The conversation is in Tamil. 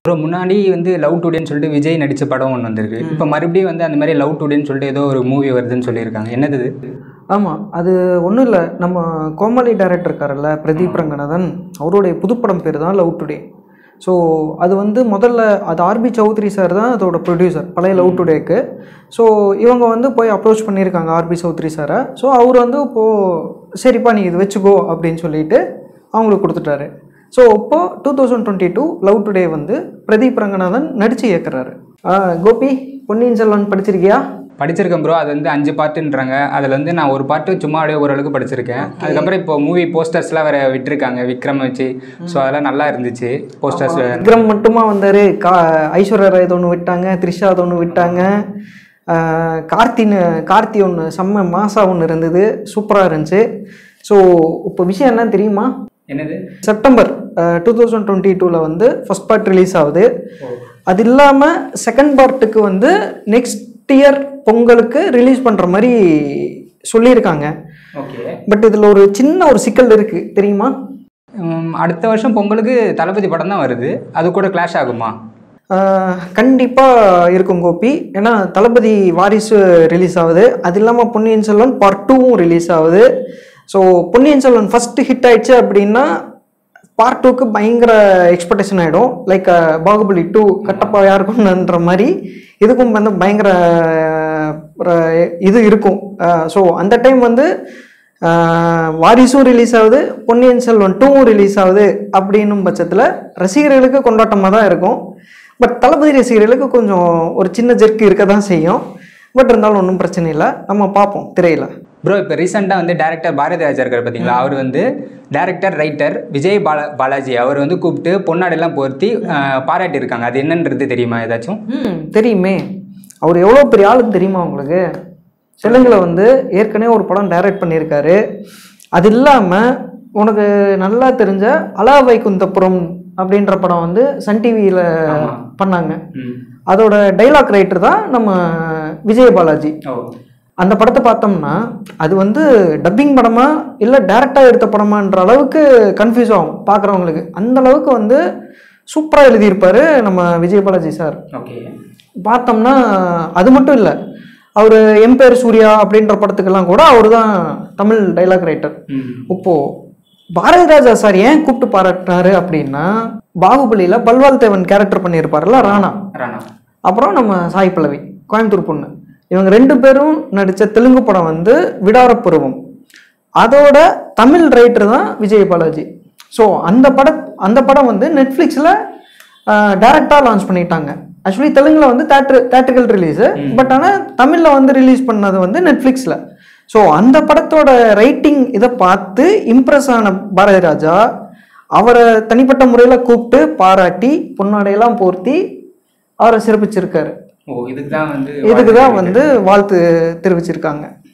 அப்புறம் முன்னாடி வந்து லவ் டுடேன்னு சொல்லிட்டு விஜய் நடித்த படம் ஒன்று வந்திருக்கு இப்போ மறுபடியும் வந்து அந்த மாதிரி லவ் டுடேன்னு சொல்லிட்டு ஏதோ ஒரு மூவி வருதுன்னு சொல்லியிருக்காங்க என்னது இது? ஆமாம் அது ஒன்றும் இல்லை நம்ம கோமாளி டைரக்டர் இருக்கார்ல பிரதீப் ரங்கநாதன் அவருடைய புதுப்படம் பேர் தான் லவ் டுடே ஸோ அது வந்து முதல்ல அது ஆர்பி சௌத்ரி சார் தான் அதோட ப்ரொடியூசர் பழைய லவ் டுடேக்கு ஸோ இவங்க வந்து போய் அப்ரோச் பண்ணியிருக்காங்க ஆர்பி சௌத்ரி சாரை ஸோ அவர் வந்து இப்போது சரிப்பா நீ இது வச்சுக்கோ அப்படின்னு சொல்லிட்டு அவங்களுக்கு கொடுத்துட்டாரு ஸோ இப்போது two thousand twenty two love today வந்து பிரதீப் ரங்கநாதன் நடித்து இயக்குறாரு ஆ, கோபி பொன்னியின் செல்வன் படிச்சிருக்கியா படிச்சிருக்கேன் ப்ரோ அது வந்து அஞ்சு பார்ட்டுன்றாங்க அதில் வந்து நான் ஒரு பாட்டு சும்மா அப்படியே ஓரளவுக்கு படிச்சிருக்கேன் அதுக்கப்புறம் இப்போ மூவி போஸ்டர்ஸ்லாம் வேற விட்டுருக்காங்க விக்ரம் வச்சு ஸோ அதெல்லாம் நல்லா இருந்துச்சு போஸ்டர்ஸ் விக்ரம் மட்டுமா வந்தார் கா ஐஸ்வர்யா ராய் ஒன்று விட்டாங்க த்ரிஷா ஒன்று விட்டாங்க ஆஹ் கார்த்தின்னு கார்த்தி ஒன்று செம்ம மாசா ஒன்று இருந்தது சூப்பராக இருந்துச்சு ஸோ இப்போ விஷயம் என்ன தெரியுமா என்னது செப்டம்பர் டூ தௌசண்ட் டுவெண்ட்டி டூவில் வந்து ஃபஸ்ட் பார்ட் ரிலீஸ் ஆகுது அது இல்லாமல் செகண்ட் பார்ட்டுக்கு வந்து நெக்ஸ்ட் இயர் பொங்கலுக்கு ரிலீஸ் பண்ணுற மாதிரி சொல்லியிருக்காங்க ஓகே பட் இதில் ஒரு சின்ன ஒரு சிக்கல் இருக்குது தெரியுமா அடுத்த வருஷம் பொங்கலுக்கு தளபதி படம் தான் வருது அது கூட கிளாஷ் ஆகுமா கண்டிப்பாக இருக்கும் கோபி ஏன்னா தளபதி வாரிசு ரிலீஸ் ஆகுது அது இல்லாமல் பொன்னியின் செல்வன் பார்ட் டூவும் ரிலீஸ் ஆகுது so Ponniyin Selvan first hit ஆயிடுச்சு அப்படின்னா பார்ட் டூக்கு பயங்கர எக்ஸ்பெக்டேஷன் ஆகிடும் லைக் பாகுபலி டூ கட்டப்பா யாருக்கும்ன்ற மாதிரி இதுக்கும் வந்து பயங்கர அஹ், ஒரு இது இருக்கும் ஸோ அந்த டைம் வந்து ஆஹ், வாரிசும் ரிலீஸ் ஆகுது பொன்னியின் செல்வன் டூவும் ரிலீஸ் ஆகுது அப்படின்னும் பட்சத்தில் ரசிகர்களுக்கு கொண்டாட்டமாக தான் இருக்கும் பட் தளபதி ரசிகர்களுக்கு கொஞ்சம் ஒரு சின்ன ஜெர்க்கு இருக்க தான் செய்யும் பட் இருந்தாலும் ஒன்றும் பிரச்சனை இல்லை நம்ம பார்ப்போம் திரையில் ப்ரோ இப்போ ரீசெண்டாக வந்து டேரக்டர் பாரதி ராஜா இருக்கார் பார்த்தீங்களா அவர் வந்து டேரக்டர் ரைட்டர் விஜய் பாலா பாலாஜி அவர் வந்து கூப்பிட்டு பொன்னாடெல்லாம் பொருத்தி பாராட்டியிருக்காங்க அது என்னன்றது தெரியுமா ஏதாச்சும் ம் தெரியுமே அவர் எவ்வளோ பெரிய ஆளுன்னு தெரியுமா உங்களுக்கு தெலுங்கில் வந்து ஏற்கனவே ஒரு படம் டைரக்ட் பண்ணியிருக்காரு அது இல்லாமல் உனக்கு நல்லா தெரிஞ்ச அலா வைகுந்தபுரம் அப்படின்ற படம் வந்து சன் டிவியில் பண்ணாங்க அதோட டைலாக் ரைட்டர் தான் நம்ம விஜய் பாலாஜி ஓ அந்த படத்தை பார்த்தோம்னா அது வந்து டப்பிங் படமா இல்லை டேரெக்டாக எடுத்த படமான்ற அளவுக்கு கன்ஃபியூஸ் ஆகும் பார்க்குறவங்களுக்கு அந்த அளவுக்கு வந்து சூப்பராக எழுதியிருப்பாரு நம்ம விஜய் பாலாஜி சார் ஓகே பார்த்தோம்னா அது மட்டும் இல்லை அவர் எம் பேர் சூர்யா அப்படின்ற படத்துக்கெல்லாம் கூட அவர் தான் தமிழ் டைலாக் ரைட்டர் ம் இப்போ பாரதி ராஜா சார் ஏன் கூப்பிட்டு பாராட்டினாரு அப்படின்னா பாகுபலியில் பல்வால் தேவன் கேரக்டர் பண்ணியிருப்பார்ல ராணா ராணா அப்புறம் நம்ம சாய் பல்லவி கோயம்புத்தூர் பொண்ணு இவங்க ரெண்டு பேரும் நடித்த தெலுங்கு படம் வந்து விடார பருவம் அதோட தமிழ் ரைட்டர் தான் விஜய் பாலாஜி ஸோ அந்த பட அந்த படம் வந்து நெட்ஃப்ளிக்ஸில் டேரெக்டாக லான்ச் பண்ணிட்டாங்க ஆக்சுவலி தெலுங்கில் வந்து தேட்ரு தேட்டர்கள் ரிலீஸு பட் ஆனால் தமிழில் வந்து ரிலீஸ் பண்ணது வந்து நெட்ஃப்ளிக்ஸில் ஸோ அந்த படத்தோட ரைட்டிங் இதை பார்த்து இம்ப்ரெஸ் ஆன பாரதி ராஜா அவரை தனிப்பட்ட முறையில் கூப்பிட்டு பாராட்டி பொன்னாடையெல்லாம் போர்த்தி அவரை சிறப்பிச்சிருக்காரு ஓ இதுக்கு தான் வந்து இதுக்கு தான் வந்து வாழ்த்து தெரிவிச்சிருக்காங்க